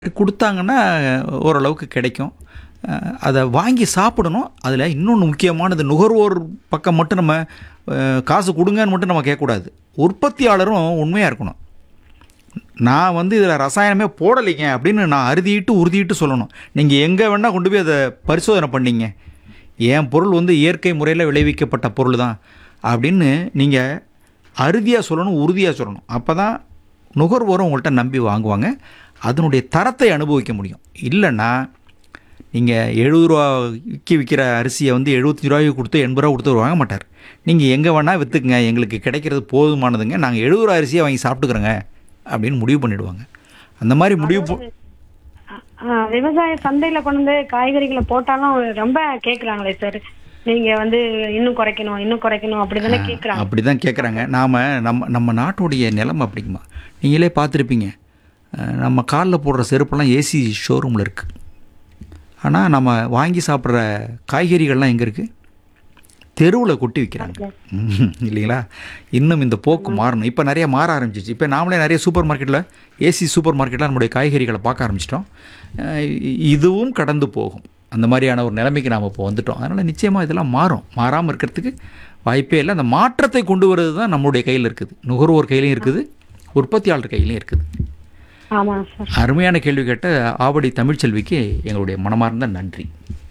கொடுத்தாங்கன்னா ஓரளவுக்கு கிடைக்கும் அஹ் அதை வாங்கி சாப்பிடணும் அதில் இன்னொன்று முக்கியமானது நுகர்வோர் பக்கம் மட்டும் நம்ம அஹ், காசு கொடுங்கன்னு மட்டும் நம்ம கேட்கக்கூடாது உற்பத்தியாளரும் உண்மையாக இருக்கணும் நான் வந்து இதில் ரசாயனமே போடலைங்க அப்படின்னு நான் அறுதிட்டு உறுதிட்டு சொல்லணும் நீங்கள் எங்கே வேணால் கொண்டு போய் அதை பரிசோதனை பண்ணீங்க என் பொருள் வந்து இயற்கை முறையில் விளைவிக்கப்பட்ட பொருள் தான் அப்படின்னு நீங்கள் அறுதியாக சொல்லணும் உறுதியாக சொல்லணும் அப்போ தான் நுகர்வோரும் உங்கள்கிட்ட நம்பி வாங்குவாங்க அதனுடைய தரத்தை அனுபவிக்க முடியும் இல்லைன்னா நீங்கள் எழுபது ரூபாய்க்கு விற்கிற அரிசியை வந்து எழுபத்தஞ்சு ரூபாய்க்கு கொடுத்து எண்பது ரூபா கொடுத்து வாங்க மாட்டார் நீங்கள் எங்கே வேணால் விற்றுக்குங்க எங்களுக்கு கிடைக்கிறது போதுமானதுங்க நாங்கள் எழுபது ரூபா அரிசியை வாங்கி சாப்பிட்டுக்கிறோங்க அப்படின்னு முடிவு பண்ணிடுவாங்க அந்த மாதிரி முடிவு போ- ஆ, விவசாய சந்தையில கொண்டு வந்து காய்கறிகளை போட்டாலும் ரொம்ப கேக்குறாங்களே சார் நீங்க வந்து இன்னும் குறைக்கணும் இன்னும் குறைக்கணும் அப்படிதானே கேக்குறாங்க அப்படி தான் கேட்குறாங்க நாம் நம்ம நம்ம நாட்டுடைய நிலைமை அப்படிங்கம்மா நீங்களே பார்த்துருப்பீங்க அஹ், நம்ம காலில் போடுற செருப்பெல்லாம் ஏசி ஷோரூமில் இருக்குது ஆனால் நம்ம வாங்கி சாப்பிட்ற காய்கறிகள்லாம் எங்கே இருக்குது தெருவில் கொட்டி விற்கிறாங்க ம், இல்லைங்களா இன்னும் இந்த போக்கு மாறணும் இப்போ நிறைய மாற ஆரம்பிச்சிச்சு இப்போ நாமளே நிறைய சூப்பர் மார்க்கெட்டில் ஏசி சூப்பர் மார்க்கெட்டில் நம்முடைய காய்கறிகளை பார்க்க ஆரம்பிச்சிட்டோம் அஹ், இ- இதுவும் கடந்து போகும் அந்த மாதிரியான ஒரு நிலைமைக்கு நாம் இப்போ வந்துட்டோம் அதனால் நிச்சயமாக இதெல்லாம் மாறும் மாறாமல் இருக்கிறதுக்கு வாய்ப்பே இல்லை அந்த மாற்றத்தை கொண்டு வர்றது தான் நம்மளுடைய கையில் இருக்குது நுகர்வோர் கையிலையும் இருக்குது உற்பத்தியாளர் கையிலையும் இருக்குது ஆமா சார் அருமையான கேள்வி கேட்ட ஆவடி தமிழ்ச்செல்விக்கு எங்களுடைய மனமார்ந்த நன்றி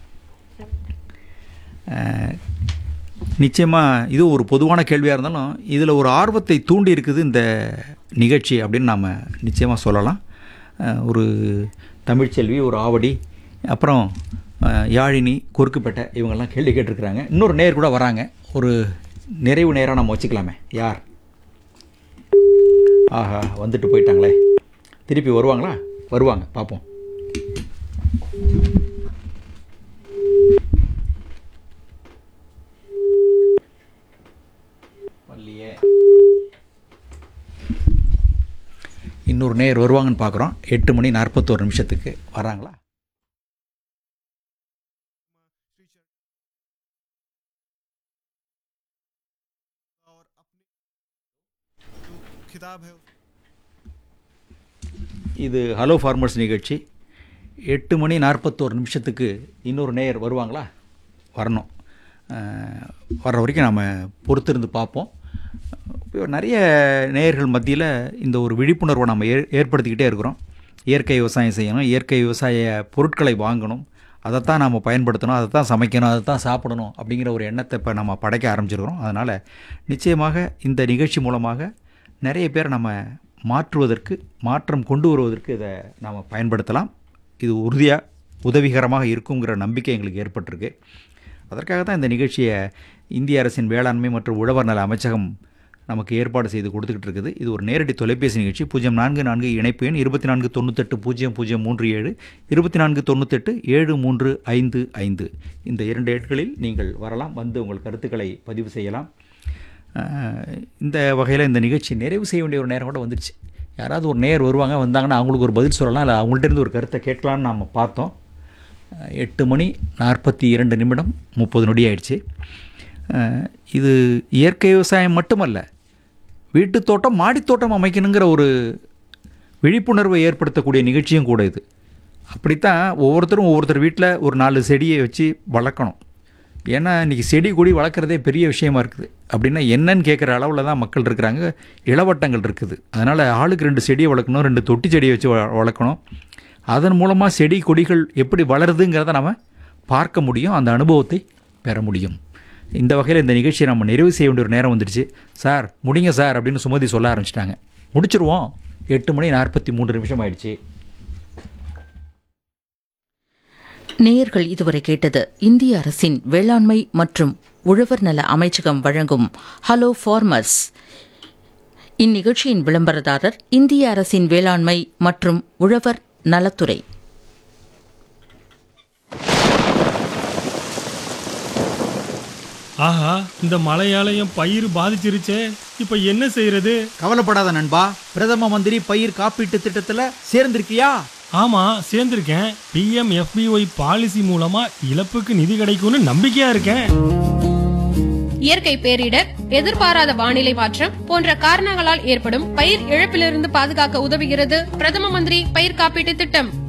அஹ், நிச்சயமா இது ஒரு பொதுவான கேள்வியாக இருந்தாலும் இதில் ஒரு ஆர்வத்தை தூண்டி இருக்குது இந்த நிகழ்ச்சி அப்படின்னு நாம் நிச்சயமாக சொல்லலாம் அஹ், ஒரு தமிழ்ச்செல்வி ஒரு ஆவடி அப்புறம் அஹ், யாழினி குறுக்குப்பேட்டை இவங்கெல்லாம் கேள்வி கேட்டிருக்கிறாங்க இன்னொரு நேர் கூட வராங்க ஒரு நிறைவு நேராக நம்ம வச்சுக்கலாமே யார் ஆஹா வந்துட்டு போயிட்டாங்களே திருப்பி வருவாங்களா வருவாங்க பார்ப்போம் வரலையே இன்னொரு நேர் வருவாங்கன்னு பார்க்குறோம் எட்டு மணி நாற்பத்தோரு நிமிஷத்துக்கு வராங்களா खिताब है இது ஹலோ ஃபார்மர்ஸ் நிகழ்ச்சி எட்டு மணி நாற்பத்தோரு நிமிஷத்துக்கு இன்னொரு நேயர் வருவாங்களா வரணும் அஹ், வர்ற வரைக்கும் நாம் பொறுத்திருந்து பார்ப்போம் இப்போ நிறைய நேயர்கள் மத்தியில் இந்த ஒரு விழிப்புணர்வை நம்ம ஏ ஏற்படுத்திக்கிட்டே இருக்கிறோம் இயற்கை விவசாயம் செய்யணும் இயற்கை விவசாய பொருட்களை வாங்கணும் அதைத்தான் நாம் பயன்படுத்தணும் அதை தான் சமைக்கணும் அதை தான் சாப்பிடணும் அப்படிங்கிற ஒரு எண்ணத்தை இப்போ நம்ம படைக்க ஆரம்பிச்சிருக்கிறோம் அதனால் நிச்சயமாக இந்த நிகழ்ச்சி மூலமாக நிறைய பேர் நம்ம மாற்றுவதற்கு மாற்றம் கொண்டு வருவதற்கு இதை நாம் பயன்படுத்தலாம் இது உறுதியாக உதவிகரமாக இருக்குங்கிற நம்பிக்கை எங்களுக்கு ஏற்பட்டிருக்கு அதற்காக தான் இந்த நிகழ்ச்சியை இந்திய அரசின் வேளாண்மை மற்றும் உழவர் நல அமைச்சகம் நமக்கு ஏற்பாடு செய்து கொடுத்துக்கிட்டு இருக்குது இது ஒரு நேரடி தொலைபேசி நிகழ்ச்சி பூஜ்ஜியம் நான்கு நான்கு இணைப்பு எண் இருபத்தி நான்கு தொண்ணூத்தெட்டு பூஜ்ஜியம் பூஜ்ஜியம் மூன்று ஏழு இருபத்தி நான்கு தொண்ணூத்தெட்டு ஏழு மூன்று ஐந்து ஐந்து இந்த இரண்டு எண்களில் நீங்கள் வரலாம் வந்து உங்கள் கருத்துக்களை பதிவு செய்யலாம் அஹ், இந்த வகையில் இந்த நிகழ்ச்சி நிறைவு செய்ய வேண்டிய ஒரு நேரம் கூட வந்துடுச்சு யாராவது ஒரு நேர் வருவாங்க வந்தாங்கன்னா அவங்களுக்கு ஒரு பதில் சொல்லலாம் இல்லை அவங்கள்ட்ட இருந்து ஒரு கருத்தை கேட்கலான்னு நாம் பார்த்தோம் அஹ், எட்டு மணி நாற்பத்தி இரண்டு நிமிடம் முப்பது நொடி ஆயிடுச்சு அஹ், இது இயற்கை விவசாயம் மட்டுமல்ல வீட்டுத் தோட்டம் மாடித்தோட்டம் அமைக்கணுங்கிற ஒரு விழிப்புணர்வை ஏற்படுத்தக்கூடிய நிகழ்ச்சியும் கூட இது அப்படித்தான் ஒவ்வொருத்தரும் ஒவ்வொருத்தர் வீட்டில் ஒரு நாலு செடியை வச்சு வளர்க்கணும் ஏன்னா இன்றைக்கி செடி கொடி வளர்க்குறதே பெரிய விஷயமா இருக்குது அப்படின்னா என்னன்னு கேட்குற அளவில் தான் மக்கள் இருக்கிறாங்க இளவட்டங்கள் இருக்குது அதனால் ஆளுக்கு ரெண்டு செடியை வளர்க்கணும் ரெண்டு தொட்டி செடியை வச்சு வ- வளர்க்கணும் அதன் மூலமாக செடி கொடிகள் எப்படி வளருதுங்கிறத நம்ம பார்க்க முடியும் அந்த அனுபவத்தை பெற முடியும் இந்த வகையில் இந்த நிகழ்ச்சியை நம்ம நிறைவு செய்ய வேண்டிய ஒரு நேரம் வந்துடுச்சு சார் முடிங்க சார் அப்படின்னு சுமதி சொல்ல ஆரம்பிச்சிட்டாங்க முடிச்சிருவோம் எட்டு மணி நாற்பத்தி மூன்று நிமிஷம் ஆயிடுச்சு நேயர்கள் இதுவரை கேட்டது இந்திய அரசின் வேளாண்மை மற்றும் உழவர் நல அமைச்சகம் வழங்கும் ஹலோ ஃபார்மர்ஸ் இந்நிகழ்ச்சியின் விளம்பரதாரர் இந்திய அரசின் வேளாண்மை மற்றும் உழவர் நலத்துறை ஆஹா இந்த மழையாலயம் பயிர் பாதிச்சிருச்சே இப்ப என்ன செய்யறது கவலைப்படாத நண்பா பிரதம மந்திரி பயிர் காப்பீட்டு திட்டத்தில் சேர்ந்திருக்கியா ஆமா சேர்ந்திருக்கேன் பிஎம் எஃபிஒய் பாலிசி மூலமா இழப்புக்கு நிதி கிடைக்கும்னு நம்பிக்கையா இருக்கேன் இயற்கை பேரிடர் எதிர்பாராத வானிலை மாற்றம் போன்ற காரணங்களால் ஏற்படும் பயிர் இழப்பிலிருந்து பாதுகாக்க உதவுகிறது பிரதம மந்திரி பயிர் காப்பீட்டு திட்டம்